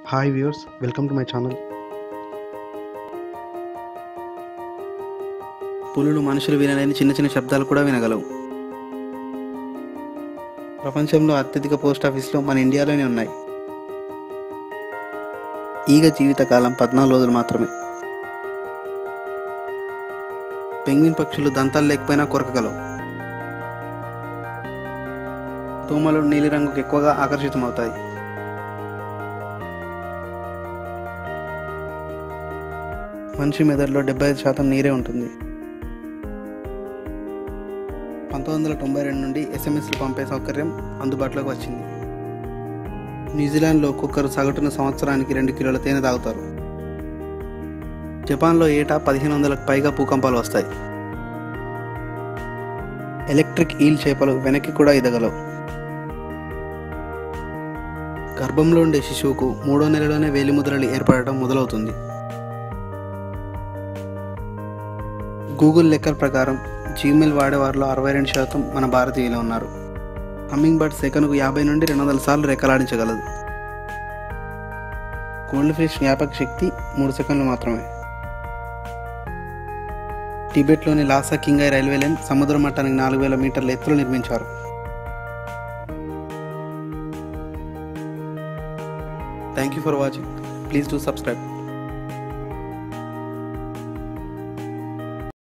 hi viewers welcome to my channel పులులు మనుషులు వినలేని చిన్న చిన్న శబ్దాలు కూడా వినగలవు ప్రపంచంలో అత్యధిక పోస్ట్ ఆఫీసులు మన ఇండియాలోనే ఉన్నాయి ఈగ జీవితకాలం పద్నాలుగు రోజులు మాత్రమే పెంగ్విన్ పక్షులు దంతాలు లేకపోయినా కొరకగలవు దోమలు నీలిరంగుకు ఎక్కువగా ఆకర్షితమవుతాయి మనిషి మెదడులో డెబ్బై ఐదు శాతం నీరే ఉంటుంది పంతొమ్మిది వందల తొంభై రెండు నుండి ఎస్ఎంఎస్లు పంపే సౌకర్యం అందుబాటులోకి వచ్చింది న్యూజిలాండ్లో ఒక్కొక్కరు సగటున సంవత్సరానికి రెండు కిలోల తేనె తాగుతారు జపాన్లో ఏటా పదిహేను వందలకు పైగా భూకంపాలు వస్తాయి ఎలక్ట్రిక్ ఈల్ చేపలు వెనక్కి కూడా ఎదగలవు గర్భంలో ఉండే శిశువుకు మూడో నెలలోనే వేలిముద్రలు ఏర్పడటం మొదలవుతుంది గూగుల్ లెక్కల ప్రకారం జీమెయిల్ వాడేవారిలో అరవై రెండు శాతం మన భారతీయులు ఉన్నారు హమ్మింగ్ బర్డ్ సెకనుకు యాభై నుండి రెండు వందల సార్లు రెక్కలాడించగలదు గోల్డ్ ఫిష్ జ్ఞాపక శక్తి మూడు సెకండ్లు మాత్రమే టిబెట్లోని లాసా కింగై రైల్వే లైన్ సముద్ర మట్టానికి నాలుగు వేల మీటర్ల ఎత్తులో నిర్మించారు thank you for watching please do subscribe